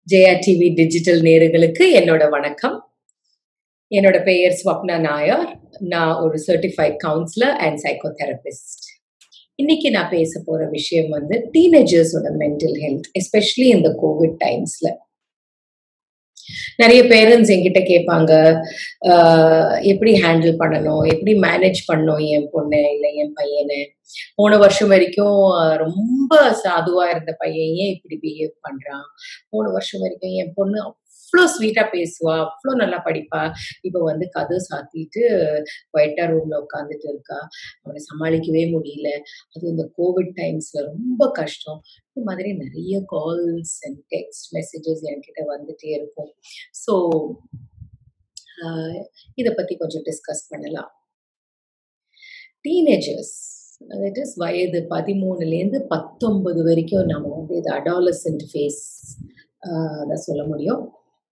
Jaya TV digital நேர்களுக்கு என்னோட வணக்கம் என்னோட பெயர் ஸ்வப்னா நாயர் நான் ஒரு சர்டிஃபைட் கவுன்சிலர் அண்ட் சைக்கோதெரபிஸ்ட் இன்னைக்கு நான் பேச போற விஷயம் வந்து டீனேஜர்ஸோட மென்டல் ஹெல்த் எஸ்பெஷலி இந்த கோவிட் டைம்ஸ்ல நிறைய பேரண்ட்ஸ் என்கிட்ட கேட்பாங்க எப்படி ஹேண்டில் பண்ணணும் எப்படி மேனேஜ் பண்ணணும் என் பொண்ணு இல்லை என் பையனை போன வருஷம் வரைக்கும் ரொம்ப சாதுவா இருந்த பையன் ஏன் இப்படி பிஹேவ் பண்றான் போன வருஷம் வரைக்கும் என் பொண்ணு அவ்வளோ ஸ்வீட்டா பேசுவா அவ்வளோ நல்லா படிப்பா இப்போ வந்து கதை சாத்திட்டு ஒயிட்டா ரூம்ல உட்காந்துட்டு இருக்கா அவனை சமாளிக்கவே முடியல அது இந்த கோவிட் டைம்ஸ்ல ரொம்ப கஷ்டம் இந்த மாதிரி நிறைய கால்ஸ் அண்ட் டெக்ஸ்ட் மெசேஜஸ் என்கிட்ட வந்துட்டே இருக்கும் ஸோ இதை பத்தி கொஞ்சம் டிஸ்கஸ் பண்ணலாம் டீனேஜர்ஸ் தட் இஸ் வயது பதிமூணுலேருந்து பத்தொன்பது வரைக்கும் நம்ம வந்து இது அடாலசன்ட் ஃபேஸ் தான் சொல்ல முடியும்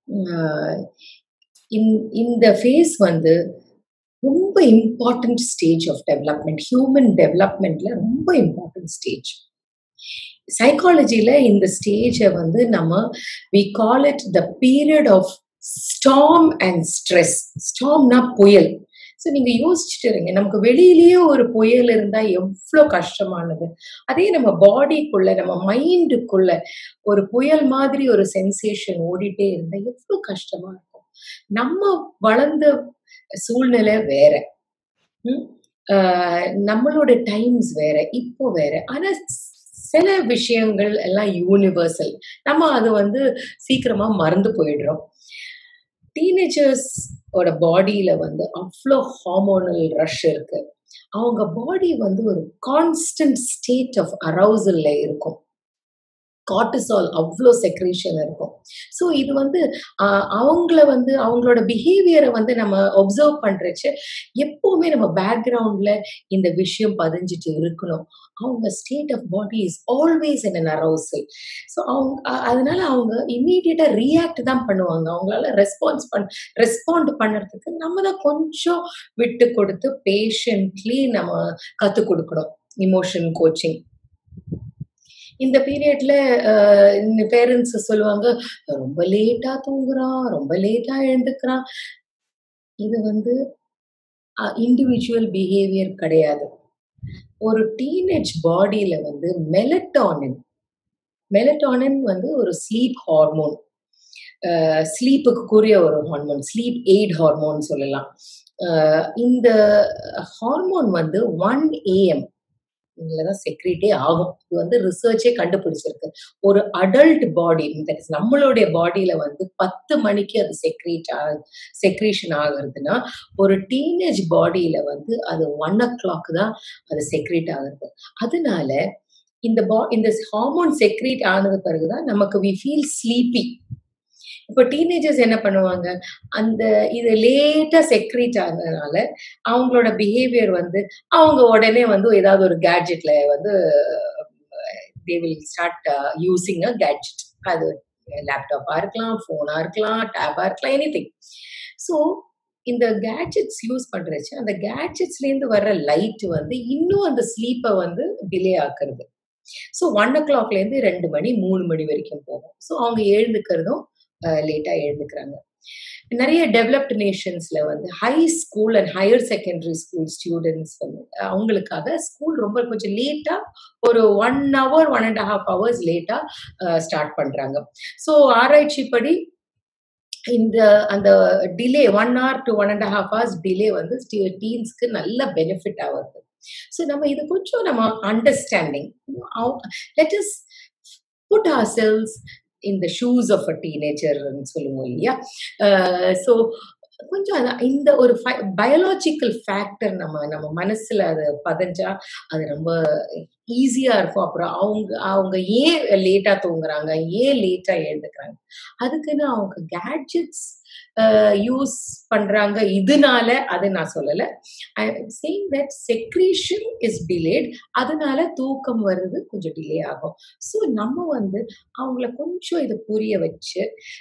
இந்த ஃபேஸ் வந்து ரொம்ப important stage of development human டெவலப்மெண்ட்ல ரொம்ப இம்பார்ட்டன்ட் ஸ்டேஜ் சைக்காலஜில இந்த ஸ்டேஜை வந்து நம்ம we call it the period of storm and stress ஸ்டாம்னா புயல் ஸோ நீங்க யோசிச்சுட்டு இருங்க நமக்கு வெளியிலேயே ஒரு புயல் இருந்தா எவ்வளோ கஷ்டமானது அதே நம்ம பாடிக்குள்ள நம்ம மைண்டுக்குள்ள ஒரு புயல் மாதிரி ஒரு சென்சேஷன் ஓடிட்டே இருந்தா எவ்வளோ கஷ்டமா இருக்கும் நம்ம வளர்ந்த சூழ்நிலை வேற நம்மளோட டைம்ஸ் வேற இப்போ வேற ஆனா சில விஷயங்கள் எல்லாம் யூனிவர்சல் நம்ம அது வந்து சீக்கிரமா மறந்து போயிடுறோம் டீனேஜர்ஸ் ஓட பாடியில வந்து அவ்வளோ ஹார்மோனல் ரஷ் இருக்கு அவங்க பாடி வந்து ஒரு கான்ஸ்டன்ட் ஸ்டேட் ஆஃப் அரௌசல்ல இருக்கும் கார்டிசால் அவ்வளோ செக்ரேஷன் இருக்கும் ஸோ இது வந்து அவங்கள வந்து அவங்களோட பிஹேவியரை வந்து நம்ம ஒப்சர்வ் பண்றச்சு எப்பவுமே நம்ம பேக்ரவுண்ட்ல இந்த விஷயம் பதிஞ்சிட்டு இருக்கணும் அவங்க state of body is always in an arousal so அவங்க அதனால அவங்க இம்மீடியட்டா ரியாக்ட் தான் பண்ணுவாங்க அவங்களால ரெஸ்பான்ஸ் பண் ரெஸ்பாண்ட் பண்ணுறதுக்கு நம்ம தான் கொஞ்சம் விட்டு கொடுத்து பேஷண்ட்லி நம்ம கற்றுக் கொடுக்கணும் இமோஷன் கோச்சிங் இந்த பீரியட்ல இந்த பேரண்ட்ஸ் சொல்லுவாங்க ரொம்ப லேட்டா தூங்குறான் ரொம்ப லேட்டா எழுந்துக்கிறான் இது வந்து இண்டிவிஜுவல் பிஹேவியர் கிடையாது ஒரு டீனேஜ் பாடியில வந்து மெலட்டானின் மெலட்டானின் வந்து ஒரு ஸ்லீப் ஹார்மோன் ஸ்லீப்புக்கு கூறிய ஒரு ஹார்மோன் ஸ்லீப் எய்ட் ஹார்மோன் சொல்லலாம் இந்த ஹார்மோன் வந்து ஒன் ஏஎம் தான் செக்ரேட்டே ஆகும் இது வந்து ரிசர்ச்சே கண்டுபிடிச்சிருக்கு ஒரு அடல்ட் பாடி நம்மளுடைய பாடியில வந்து பத்து மணிக்கு அது செக்ரேட் ஆ செக்ரேஷன் ஆகுறதுன்னா ஒரு டீனேஜ் பாடியில வந்து அது ஒன் ஓ கிளாக் தான் அது செக்ரேட் ஆகுறது அதனால இந்த பா இந்த ஹார்மோன் செக்ரேட் ஆனது பிறகுதான் நமக்கு வி ஃபீல் ஸ்லீப்பி இப்போ டீனேஜர்ஸ் என்ன பண்ணுவாங்க அந்த இது லேட்டா செக்ரேட் ஆனதுனால அவங்களோட பிஹேவியர் வந்து அவங்க உடனே வந்து ஏதாவது ஒரு கேட்ஜெட்ல வந்து they will start using a gadget அது லேப்டாப்பா இருக்கலாம் ஃபோனா இருக்கலாம் டேபா இருக்கலாம் எனி திங் ஸோ இந்த கேட்ஜெட்ஸ் யூஸ் பண்றச்சு அந்த கேட்ஜெட்ஸ்லேருந்து வர்ற லைட் வந்து இன்னும் அந்த ஸ்லீப்பை வந்து டிலே ஆக்குறது ஸோ ஒன் ஓ கிளாக்லேருந்து ரெண்டு மணி மூணு மணி வரைக்கும் போகும் ஸோ அவங்க எழுந்துக்கிறதும் லேட்டா எழுந்துக்கிறாங்க நிறைய டெவலப்டு நேஷன்ஸ்ல வந்து high school and higher secondary school students வந்து அவங்களுக்காக ஸ்கூல் ரொம்ப கொஞ்சம் லேட்டா ஒரு one hour one and half hours லேட்டா ஸ்டார்ட் பண்றாங்க ஸோ ஆராய்ச்சி படி இந்த அந்த delay one hour to one and half hours delay வந்து டீன்ஸ்க்கு நல்ல பெனிஃபிட் ஆகுது ஸோ நம்ம இது கொஞ்சம் நம்ம understanding let's put ourselves in the shoes of a டீனேஜர்னு சொல்லுவோம் இல்லையா ஸோ கொஞ்சம் இந்த ஒரு பயாலஜிக்கல் ஃபேக்டர் நம்ம நம்ம மனசுல அது பதிஞ்சா அது ரொம்ப ஈஸியா இருக்கும் அப்புறம் அவங்க அவங்க ஏன் லேட்டா தூங்குறாங்க ஏன் லேட்டா எழுந்துக்கிறாங்க அதுக்குன்னு அவங்க கேட்ஜெட்ஸ் யூஸ் பண்றாங்க இதனால அது நான் சொல்லல same that secretion is delayed அதனால தூக்கம் வருது கொஞ்சம் டிலே ஆகும் ஸோ நம்ம வந்து அவங்கள கொஞ்சம் இதை புரிய வச்சு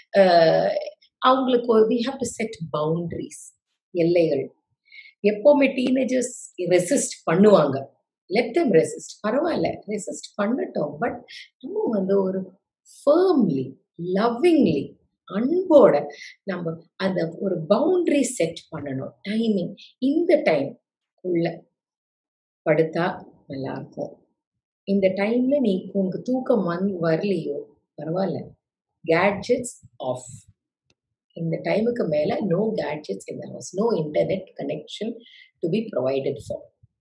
அவங்களுக்கு we have to set boundaries எல்லைகள் எப்பவுமே டீனேஜர்ஸ் ரெசிஸ்ட் பண்ணுவாங்க லெட் தம் ரெசிஸ்ட் பரவாயில்ல ரெசிஸ்ட் பண்ணட்டும் பட் நம்ம வந்து ஒரு ஃபேர்ம்லி லவ்விங்லி அன்போட நம்ம அந்த ஒரு பவுண்டரி செட் பண்ணணும் டைமிங் இந்த டைம் உள்ள படுத்தா நல்லா இருக்கும் இந்த டைம்ல நீ உனக்கு தூக்கம் வந் வரலையோ பரவாயில்ல கேட்ஜெட்ஸ் ஆஃப் இந்த டைமுக்கு மேல நோ கேட்ஜெட்ஸ் இந்த house no internet connection to be provided for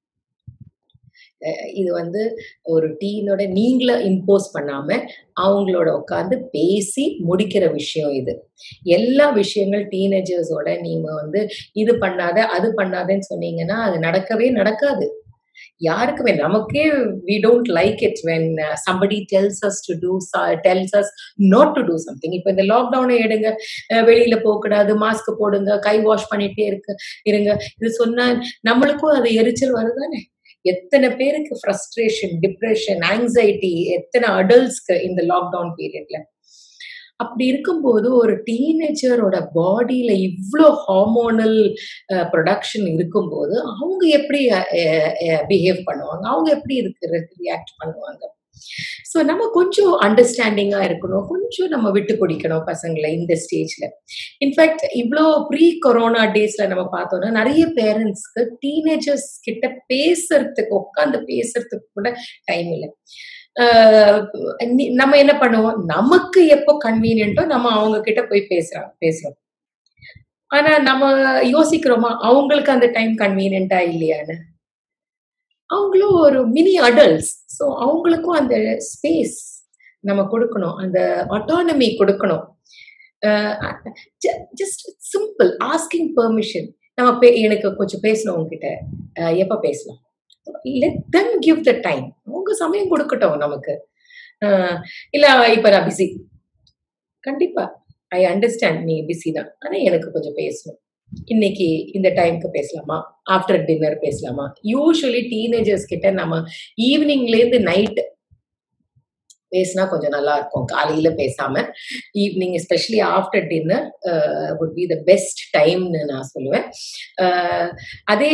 இது வந்து ஒரு டீனோட நீங்கள இம்போஸ் பண்ணாம அவங்களோட உட்காந்து பேசி முடிக்கிற விஷயம் இது எல்லா விஷயங்கள் டீனேஜர்ஸோட நீங்க வந்து இது பண்ணாத அது பண்ணாதன்னு சொன்னீங்கன்னா அது நடக்கவே நடக்காது யாருக்குமே நமக்கே we don't like it when somebody tells us to do tells us not to do something இப்போ இந்த லாக்டவுனை எடுங்க வெளியில போகக்கூடாது மாஸ்க் போடுங்க கை வாஷ் பண்ணிட்டே இருக்கு இருங்க இது சொன்னா நம்மளுக்கும் அது எரிச்சல் வருதானே எத்தனை பேருக்கு ஃப்ரஸ்ட்ரேஷன் டிப்ரெஷன் ஆங்ஸைட்டி எத்தனை அடல்ட்ஸ்க்கு இந்த லாக்டவுன் பீரியட்ல அப்படி இருக்கும்போது ஒரு டீனேஜரோட பாடியில இவ்வளோ ஹார்மோனல் ப்ரொடக்ஷன் இருக்கும்போது அவங்க எப்படி பிஹேவ் பண்ணுவாங்க அவங்க எப்படி இருக்கு ரியாக்ட் பண்ணுவாங்க ஸோ நம்ம கொஞ்சம் அண்டர்ஸ்டாண்டிங்கா இருக்கணும் கொஞ்சம் நம்ம விட்டு பிடிக்கணும் பசங்களை இந்த ஸ்டேஜ்ல இன்ஃபேக்ட் இவ்வளோ ப்ரீ கொரோனா டேஸ்ல நம்ம பார்த்தோம்னா நிறைய பேரண்ட்ஸ்க்கு டீனேஜர்ஸ் கிட்ட பேசுறதுக்கு உட்காந்து பேசுறதுக்கு கூட டைம் இல்லை நம்ம என்ன பண்ணுவோம் நமக்கு எப்போ கன்வீனியன்ட்டோ நம்ம அவங்க கிட்ட போய் பேசுறோம் பேசுறோம் ஆனா நம்ம யோசிக்கிறோமா அவங்களுக்கு அந்த டைம் கன்வீனியன்ட்டா இல்லையான்னு அவங்களும் ஒரு மினி அடல்ட்ஸ் ஸோ அவங்களுக்கும் அந்த ஸ்பேஸ் நம்ம கொடுக்கணும் அந்த ஆட்டானமி கொடுக்கணும் ஜஸ்ட் சிம்பிள் ஆஸ்கிங் பெர்மிஷன் நம்ம பே எனக்கு கொஞ்சம் பேசணும் உங்ககிட்ட எப்போ பேசலாம் let them give the time உங்க சமயம் கொடுக்கட்டும் நமக்கு இல்ல இப்ப நான் பிஸி கண்டிப்பா ஐ அண்டர்ஸ்டாண்ட் நீ பிஸி தான் ஆனா எனக்கு கொஞ்சம் பேசணும் இன்னைக்கு இந்த டைம்க்கு பேசலாமா ஆஃப்டர் டின்னர் பேசலாமா யூஸ்வலி டீனேஜர்ஸ் கிட்ட நம்ம ஈவினிங்ல இருந்து நைட் பேசினா கொஞ்சம் நல்லா இருக்கும் காலையில பேசாம evening especially after dinner would be the best டைம்னு நான் சொல்லுவேன் அதே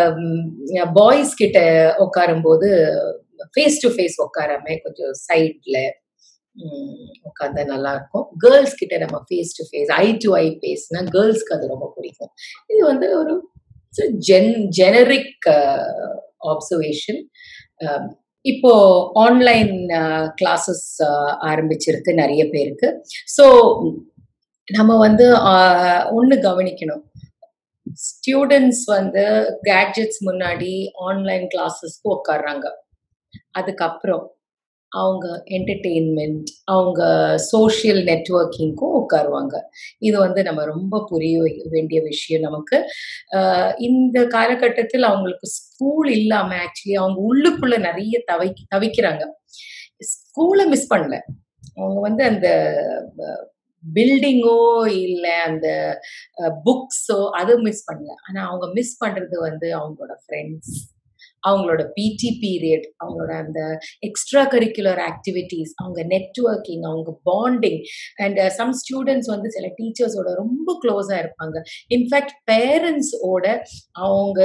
பாய்ஸ் கிட்ட உட்காரும் போது ஃபேஸ் டு ஃபேஸ் உட்காராம கொஞ்சம் சைட்ல உட்காந்தா நல்லா இருக்கும் கேர்ள்ஸ் கிட்ட நம்ம face to face eye to eye பேசினா கேர்ள்ஸ்க்கு அது ரொம்ப பிடிக்கும் இது வந்து ஒரு ஜென் ஜெனரிக் ஆப்சர்வேஷன் இப்போ ஆன்லைன் கிளாஸஸ் ஆரம்பிச்சிருக்கு நிறைய பேருக்கு ஸோ நம்ம வந்து ஒன்று கவனிக்கணும் ஸ்டூடெண்ட்ஸ் வந்து கேட்ஜெட்ஸ் முன்னாடி ஆன்லைன் கிளாஸஸ்க்கு உட்காடுறாங்க அதுக்கப்புறம் அவங்க என்டர்டெயின்மெண்ட் அவங்க சோஷியல் நெட்ஒர்க்கிங்க்கும் உட்காருவாங்க இது வந்து நம்ம ரொம்ப புரிய வேண்டிய விஷயம் நமக்கு இந்த காலகட்டத்தில் அவங்களுக்கு ஸ்கூல் இல்லாம ஆக்சுவலி அவங்க உள்ளுக்குள்ள நிறைய தவை தவிக்கிறாங்க ஸ்கூலை மிஸ் பண்ணல அவங்க வந்து அந்த பில்டிங்கோ இல்லை அந்த புக்ஸோ அதை மிஸ் பண்ணல ஆனா அவங்க மிஸ் பண்றது வந்து அவங்களோட ஃப்ரெண்ட்ஸ் அவங்களோட பிடி பீரியட் அவங்களோட அந்த எக்ஸ்ட்ரா கரிக்குலர் ஆக்டிவிட்டீஸ் அவங்க நெட்ஒர்க்கிங் அவங்க பாண்டிங் அண்ட் சம் ஸ்டூடெண்ட்ஸ் வந்து சில டீச்சர்ஸோட ரொம்ப க்ளோஸாக இருப்பாங்க இன்ஃபேக்ட் பேரண்ட்ஸோட அவங்க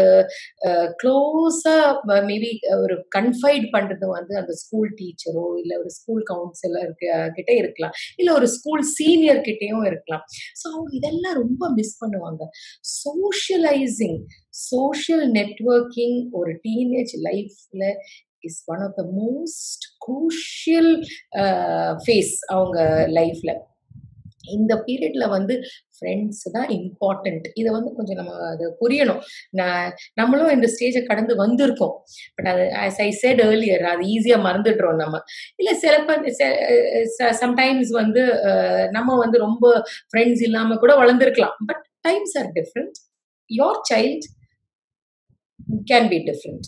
க்ளோஸாக மேபி ஒரு கன்ஃபைட் பண்ணுறது வந்து அந்த ஸ்கூல் டீச்சரோ இல்லை ஒரு ஸ்கூல் கவுன்சிலர் கிட்ட இருக்கலாம் இல்லை ஒரு ஸ்கூல் சீனியர் கிட்டேயும் இருக்கலாம் ஸோ அவங்க இதெல்லாம் ரொம்ப மிஸ் பண்ணுவாங்க சோஷியலைசிங் சோஷியல் நெட்ஒர்க்கிங் ஒரு டீனேஜ் லைஃப்ல is one of the most crucial phase அவங்க லைஃப்ல இந்த பீரியட்ல வந்து ஃப்ரெண்ட்ஸ் தான் இம்பார்ட்டன்ட் இதை வந்து கொஞ்சம் நம்ம அது புரியணும் நான் நம்மளும் இந்த ஸ்டேஜை கடந்து வந்திருக்கோம் பட் அது ஆஸ் ஐ செட் ஏர்லியர் அது ஈஸியாக மறந்துடுறோம் நம்ம இல்லை சில சம்டைம்ஸ் வந்து நம்ம வந்து ரொம்ப ஃப்ரெண்ட்ஸ் இல்லாமல் கூட வளர்ந்துருக்கலாம் but times are different your child can be different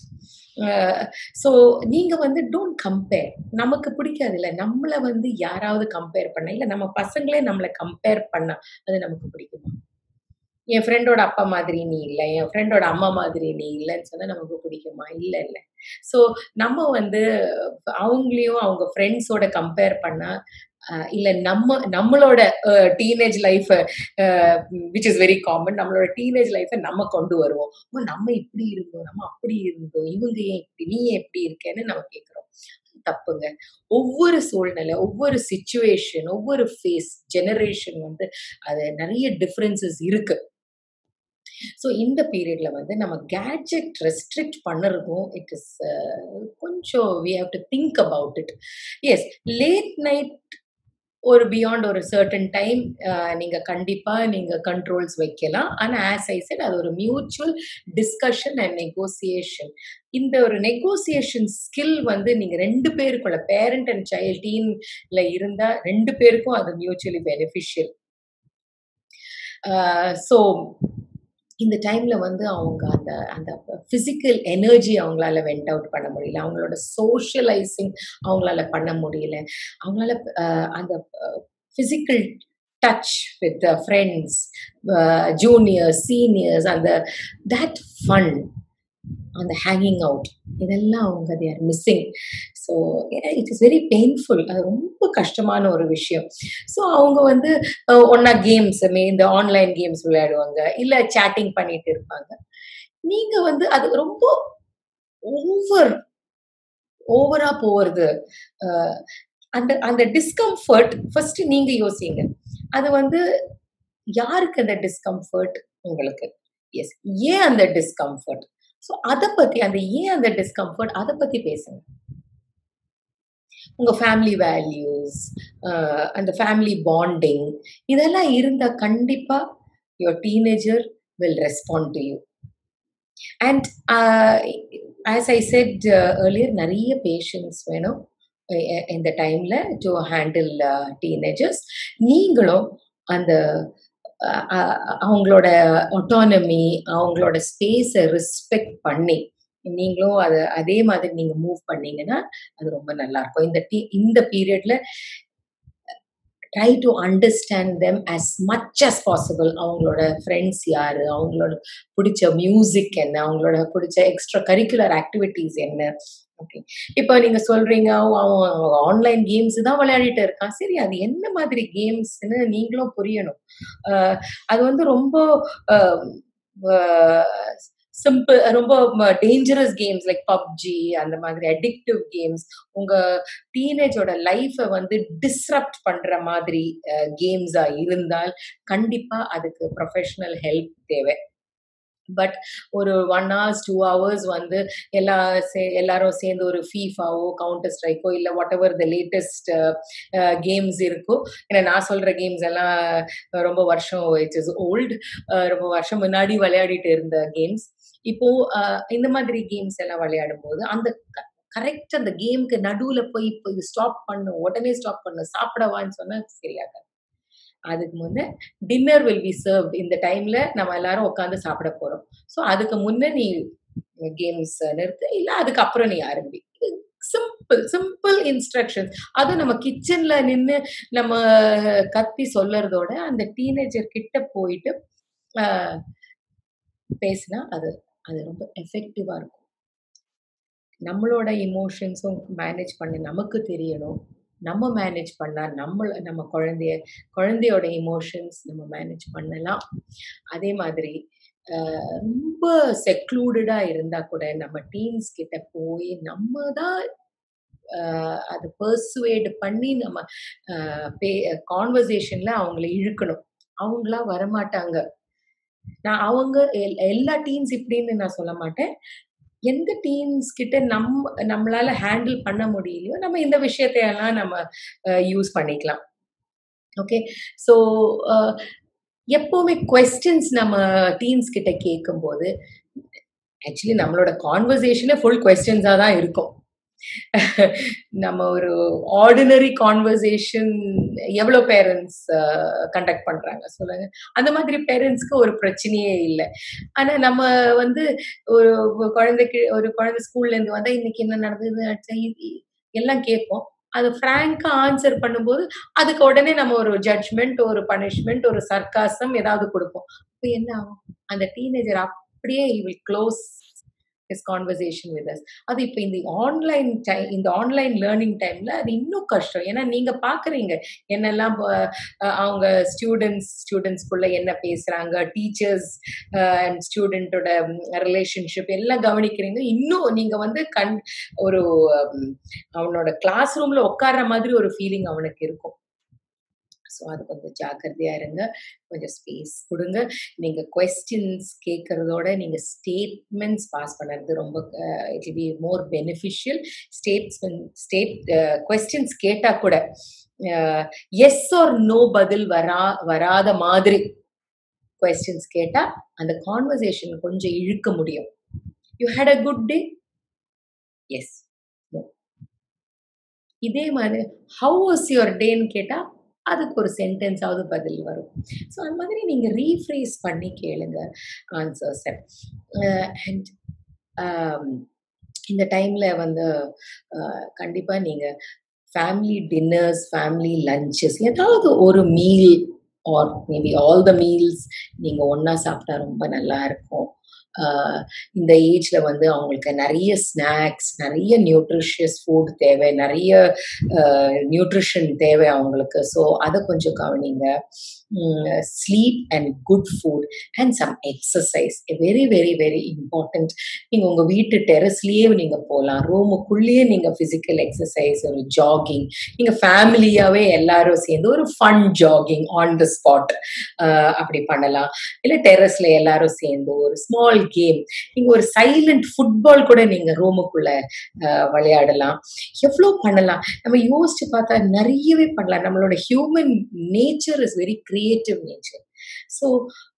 so நீங்கள் வந்து டோன்ட் கம்பேர் நமக்கு பிடிக்காது இல்லை நம்மளை வந்து யாராவது கம்பேர் பண்ண இல்லை நம்ம பசங்களே நம்மளை கம்பேர் பண்ணா அது நமக்கு பிடிக்குமா என் ஃப்ரெண்டோட அப்பா மாதிரி நீ இல்லை என் ஃப்ரெண்டோட அம்மா மாதிரி நீ இல்லைன்னு சொன்னால் நமக்கு பிடிக்குமா இல்லை இல்லை ஸோ நம்ம வந்து அவங்களையும் அவங்க ஃப்ரெண்ட்ஸோட கம்பேர் பண்ணால் இல்லை நம்ம நம்மளோட teenage life which is very common நம்மளோட டீனேஜ் லைஃப்பை நம்ம கொண்டு வருவோம் ஓ நம்ம இப்படி இருந்தோம் நம்ம அப்படி இருந்தோம் இவங்க ஏன் இப்படி நீ எப்படி இருக்கேன்னு நம்ம கேட்குறோம் தப்புங்க ஒவ்வொரு சூழ்நிலை ஒவ்வொரு சுச்சுவேஷன் ஒவ்வொரு ஃபேஸ் ஜெனரேஷன் வந்து அது நிறைய டிஃபரன்சஸ் இருக்கு ஸோ இந்த பீரியட்ல வந்து நம்ம கேட்ஜெட் ரெஸ்ட்ரிக்ட் பண்ணுறதும் இட் இஸ் கொஞ்சம் we have to think about it as late night ஒரு பியாண்ட் ஒரு சர்டன் டைம் நீங்க கண்டிப்பா நீங்க கண்ட்ரோல்ஸ் வைக்கலாம் ஆனா ஆஸ் ஐ செட் அது ஒரு மியூச்சுவல் டிஸ்கஷன் அண்ட் நெகோசியேஷன் இந்த ஒரு நெகோசியேஷன் ஸ்கில் வந்து நீங்க ரெண்டு பேருக்குள்ள பேரண்ட் அண்ட் சைல்ட் டீன்ல இருந்தா ரெண்டு பேருக்கும் அது மியூச்சுவலி பெனிஃபிஷியல் ஸோ இந்த டைம்ல வந்து அவங்க அந்த அந்த பிசிக்கல் எனர்ஜி அவங்களால வெண்ட் அவுட் பண்ண முடியல அவங்களோட சோஷியலைசிங் அவங்களால பண்ண முடியல அவங்களால அந்த physical touch with friends juniors seniors அந்த தட் ஃபன் அந்த ஹேங்கிங் அவுட் இதெல்லாம் அவங்க they are missing so it is very painful அது ரொம்ப கஷ்டமான ஒரு விஷயம் ஸோ அவங்க வந்து ஒன்னா கேம்ஸ் இந்த ஆன்லைன் கேம்ஸ் விளையாடுவாங்க இல்லை சேட்டிங் பண்ணிட்டு இருப்பாங்க நீங்க வந்து அது ரொம்ப ஓவர் ஓவரா போறது அந்த அந்த டிஸ்கம்ஃபர்ட் ஃபர்ஸ்ட் நீங்க யோசிங்க அது வந்து யாருக்கு அந்த டிஸ்கம்ஃபர்ட் உங்களுக்கு எஸ் ஏன் அந்த டிஸ்கம்ஃபர்ட் ஸோ அதை பத்தி அந்த ஏன் அந்த டிஸ்கம்ஃபர்ட் அதை பத்தி பேசுங்க உங்க ஃபேமிலி வேல்யூஸ் அந்த ஃபேமிலி பாண்டிங் இதெல்லாம் இருந்தா கண்டிப்பா your teenager will respond to you and as I said earlier நிறைய பேஷன்ஸ் வேணும் இந்த டைம்ல டு ஹேண்டில் டீனேஜர்ஸ் நீங்களும் அந்த அவங்களோட ஒட்டானமி அவங்களோட ஸ்பேஸை ரெஸ்பெக்ட் பண்ணி நீங்களும் அதை அதே மாதிரி நீங்க மூவ் பண்ணீங்கன்னா அது ரொம்ப நல்லா இருக்கும் இந்த டீ இந்த பீரியட்ல try to understand them as much as possible அவங்களோட ஃப்ரெண்ட்ஸ் யாரு அவங்களோட பிடிச்ச மியூசிக் என்ன அவங்களோட பிடிச்ச எக்ஸ்ட்ரா கரிக்குலர் ஆக்டிவிட்டிஸ் என்ன ஓகே இப்போ நீங்க சொல்றீங்க அவன் ஆன்லைன் கேம்ஸ் தான் விளையாடிட்டு இருக்கான் சரி அது என்ன மாதிரி கேம்ஸ்னு நீங்களும் புரியணும் அது வந்து ரொம்ப சிம்பிள் ரொம்ப டேஞ்சரஸ் கேம்ஸ் லைக் பப்ஜி அந்த மாதிரி அடிக்டிவ் கேம்ஸ் உங்க டீனேஜோட லைஃபை வந்து டிஸ்ரப்ட் பண்ற மாதிரி கேம்ஸா இருந்தால் கண்டிப்பா அதுக்கு ப்ரொஃபஷனல் ஹெல்ப் தேவை பட் ஒரு ஒன் ஹவர்ஸ் டூ ஹவர்ஸ் வந்து எல்லா சே எல்லாரும் சேர்ந்து ஒரு ஃபீஃபாவோ கவுண்டர் ஸ்ட்ரைக்கோ இல்லை whatever the latest games இருக்கோ ஏன்னா நான் சொல்ற கேம்ஸ் எல்லாம் ரொம்ப வருஷம் இட்ஸ் இஸ் ஓல்டு ரொம்ப வருஷம் முன்னாடி விளையாடிட்டு இருந்த கேம்ஸ் இப்போ இந்த மாதிரி கேம்ஸ் எல்லாம் விளையாடும் போது அந்த கரெக்ட் அந்த கேமுக்கு நடுவுல போய் இப்போ இது ஸ்டாப் பண்ணும் உடனே ஸ்டாப் பண்ணும் சாப்பிடவான்னு சொன்னா சரியாகாது அதுக்கு முன்ன டின்னர் வில் பி சர்வ் இந்த டைம்ல நம்ம எல்லாரும் உட்காந்து சாப்பிட போறோம் ஸோ அதுக்கு முன்ன நீ கேம்ஸ் நிறுத்து இல்ல அதுக்கப்புறம் நீ ஆரம்பி சிம்பிள் சிம்பிள் இன்ஸ்ட்ரக்ஷன்ஸ் அதுவும் நம்ம கிச்சன்ல நின்று நம்ம கத்தி சொல்லறதோட அந்த டீனேஜர் கிட்ட போயிட்டு பேசினா அது அது ரொம்ப எஃபெக்டிவா இருக்கும் நம்மளோட இமோஷன்ஸும் மேனேஜ் பண்ண நமக்கு தெரியணும் நம்ம மேனேஜ் பண்ணா நம்ம நம்ம குழந்தைய குழந்தையோட இமோஷன்ஸ் நம்ம மேனேஜ் பண்ணலாம் அதே மாதிரி ரொம்ப செக்ளூடடா இருந்தா கூட நம்ம டீன்ஸ் கிட்ட போய் நம்ம தான் அது பர்சுவேட் பண்ணி நம்ம கான்வர்சேஷன்ல அவங்கள இழுக்கணும் அவங்களா வரமாட்டாங்க நான் அவங்க எல்லா டீன்ஸ் இப்படின்னு நான் சொல்ல மாட்டேன் எந்த டீம்ஸ் கிட்ட நம் நம்மளால ஹேண்டில் பண்ண முடியலையோ நம்ம இந்த விஷயத்தையெல்லாம் நம்ம யூஸ் பண்ணிக்கலாம் ஓகே ஸோ எப்பவுமே கொஸ்டின்ஸ் நம்ம டீம்ஸ் கிட்ட கேட்கும்போது ஆக்சுவலி நம்மளோட கான்வர்சேஷனே ஃபுல் கொஸ்டின்ஸாக தான் இருக்கும் நம்ம ஒரு ஆர்டினரி கான்வர்சேஷன் எவ்வளோ பேரண்ட்ஸ் கண்டக்ட் பண்றாங்க சொல்லுங்க அந்த மாதிரி பேரண்ட்ஸ்க்கு ஒரு பிரச்சனையே இல்லை ஆனா நம்ம வந்து ஒரு குழந்தைக்கு ஒரு குழந்தை ஸ்கூல்ல இருந்து வந்தா இன்னைக்கு என்ன நடந்தது எல்லாம் கேட்போம் அது ஃப்ராங்கா ஆன்சர் பண்ணும்போது அதுக்கு உடனே நம்ம ஒரு ஜட்ஜ்மெண்ட் ஒரு பனிஷ்மெண்ட் ஒரு சர்க்காசம் ஏதாவது கொடுப்போம் அப்போ என்ன ஆகும் அந்த டீனேஜர் அப்படியே will close his conversation with us அது இப்போ இந்த ஆன்லைன் டைம் இந்த ஆன்லைன் லேர்னிங் டைம்ல அது இன்னும் கஷ்டம் ஏன்னா நீங்க பாக்குறீங்க என்னெல்லாம் ப- அஹ் அவங்க ஸ்டூடெண்ட்ஸ் ஸ்டூடெண்ட்ஸ்குள்ள என்ன பேசுறாங்க டீச்சர்ஸ் அண்ட் ஸ்டூடெண்டோட ரிலேஷன்ஷிப் எல்லாம் கவனிக்கிறீங்க இன்னும் நீங்க வந்து கண் ஒரு உம், அவனோட கிளாஸ் ரூம்ல உட்கார்ற மாதிரி ஒரு ஃபீலிங் அவனுக்கு இருக்கும் ஸோ அது கொஞ்சம் ஜாக்கிரதையா இருங்க கொஞ்சம் ஸ்பேஸ் கொடுங்க நீங்க கொஸ்டின்ஸ் கேட்கறதோட நீங்க ஸ்டேட்மெண்ட்ஸ் பாஸ் பண்ணுறது ரொம்ப it be more beneficial statement state questions கேட்டா கூட எஸ் ஆர் நோ பதில் வரா வராத மாதிரி கொஸ்டின்ஸ் கேட்டா அந்த கான்வர்சேஷன் கொஞ்சம் இழுக்க முடியும் you had a good day yes இதே மாதிரி ஹவு வாஸ் யுவர் டேன்னு கேட்டா அதுக்கு ஒரு சென்டென்ஸாவது பதில் வரும் ஸோ அந்த மாதிரி நீங்க ரீஃப்ரேஸ் பண்ணி கேளுங்க ஆன்சர்ஸை அண்ட் இந்த டைம்ல வந்து அஹ், கண்டிப்பா நீங்க ஃபேமிலி டின்னர்ஸ் ஃபேமிலி லஞ்சஸ் ஏதாவது ஒரு meal or maybe all the meals நீங்க ஒண்ணா சாப்பிட்டா ரொம்ப நல்லா இருக்கும் ஆஹ் இந்த ஏஜ்ல வந்து அவங்களுக்கு நிறைய ஸ்நாக்ஸ் நிறைய நியூட்ரிஷியஸ் ஃபுட் தேவை நிறைய நியூட்ரிஷன் தேவை அவங்களுக்கு ஸோ அதை கொஞ்சம் கவனிங்க sleep and good food and some exercise very very very important நீங்க உங்க வீட்டு டெரஸ்லயே நீங்க போகலாம் ரூமுக்குள்ளேயே நீங்க பிசிக்கல் எக்ஸசைஸ் ஒரு ஜாகிங் நீங்க ஃபேமிலியாவே எல்லாரும் சேர்ந்து ஒரு fun jogging on the spot அப்படி பண்ணலாம் இல்ல டெரஸ்ல எல்லாரும் சேர்ந்து ஒரு ஸ்மால் கேம் நீங்க ஒரு சைலண்ட் ஃபுட்பால் கூட நீங்க ரூமுக்குள்ள விளையாடலாம் எவ்வளோ பண்ணலாம் நம்ம யோசிச்சு பார்த்தா நிறையவே பண்ணலாம் நம்மளோட human nature is very creative nature so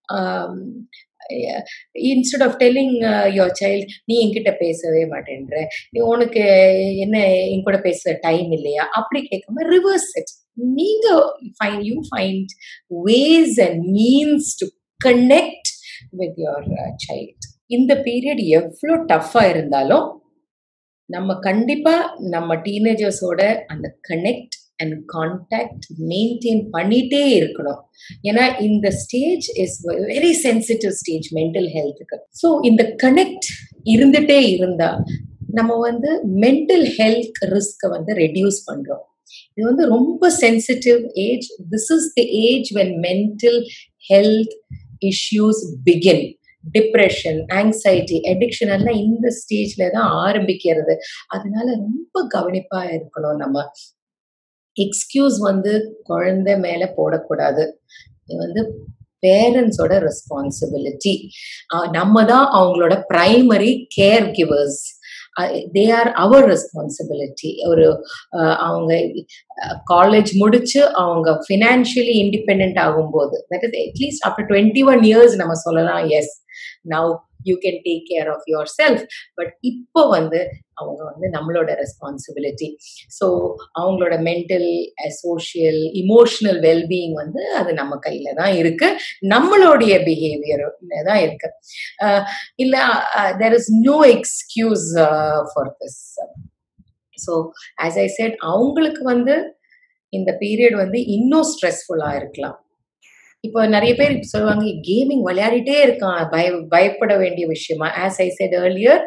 instead of telling your child நீ என்கிட்ட பேசவே மாட்டேன்ற நீ உனக்கு என்ன என் கூட பேச டைம் இல்லையா அப்படி கேட்காம ரிவர்ஸ் இட் நீங்க fine you find ways and means to connect with your child இந்த பீரியட் எவ்வளோ டஃப்பா இருந்தாலும் நம்ம கண்டிப்பா நம்ம டீனேஜர்ஸோட அந்த கனெக்ட் அண்ட் கான்டாக்ட் மெயின்டைன் பண்ணிட்டே இருக்கணும் ஏன்னா இந்த stage is very sensitive stage mental ஹெல்த்துக்கு ஸோ இந்த கனெக்ட் இருந்துட்டே இருந்தா நம்ம வந்து மென்டல் ஹெல்த் ரிஸ்க்கை வந்து ரெடியூஸ் பண்றோம் இது வந்து ரொம்ப sensitive age this is the age when mental health issues begin depression anxiety addiction எல்லாம் இந்த ஸ்டேஜ்ல தான் ஆரம்பிக்கிறது அதனால ரொம்ப கவனிப்பா இருக்கணும் நம்ம எக்ஸ்கியூஸ் வந்து குழந்தை மேல போடக்கூடாது இது வந்து பேரண்ட்ஸோட ரெஸ்பான்சிபிலிட்டி நம்ம தான் அவங்களோட primary caregivers they are our responsibility ஒரு அவங்க காலேஜ் முடிச்சு அவங்க ஃபினான்ஷியலி இண்டிபெண்ட் ஆகும்போது that is at least after twenty one years நம்ம சொல்லலாம் as now you can take care of yourself but இப்போ வந்து அவங்க வந்து நம்மளோட ரெஸ்பான்சிபிலிட்டி ஸோ அவங்களோட மென்டல் சோஷியல் இமோஷனல் வெல்பீயிங் வந்து அது நம்ம கையில தான் இருக்கு நம்மளுடைய பிஹேவியர்ல தான் இருக்கு இல்ல there is no excuse for this so as I said அவங்களுக்கு வந்து இந்த பீரியட் வந்து இன்னும் ஸ்ட்ரெஸ்ஃபுல்லா இருக்கலாம் இப்போ நிறைய பேர் சொல்லுவாங்க கேமிங் விளையாடிட்டே இருக்கான் பய பயப்பட வேண்டிய விஷயமா as I said earlier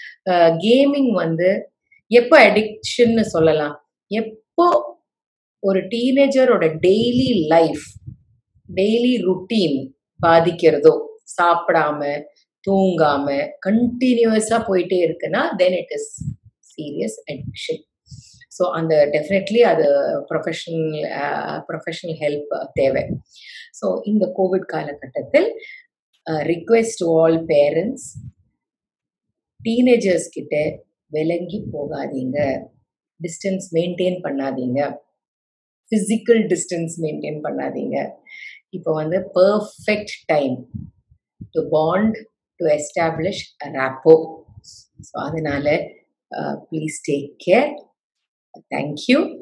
gaming வந்து எப்போ அடிக்ஷன்னு சொல்லலாம் எப்போ ஒரு டீனேஜரோட டெய்லி லைஃப் டெய்லி ருட்டீன் பாதிக்கிறதோ சாப்பிடாம தூங்காம கண்டினியூஸா போயிட்டே இருக்குன்னா then it is serious addiction so அந்த டெஃபினெட்லி அது ப்ரொஃபஷனல் ப்ரொஃபஷனல் ஹெல்ப் தேவை ஸோ இந்த கோவிட் காலகட்டத்தில் ரிக்வெஸ்ட் ஆல் பேரண்ட்ஸ் டீனேஜர்ஸ் கிட்ட விலங்கி போகாதீங்க டிஸ்டன்ஸ் மெயின்டைன் பண்ணாதீங்க ஃபிசிக்கல் டிஸ்டன்ஸ் மெயின்டைன் பண்ணாதீங்க இப்போ வந்து perfect time to bond to establish rapport so அதனால ப்ளீஸ் டேக் கேர் தேங்க்யூ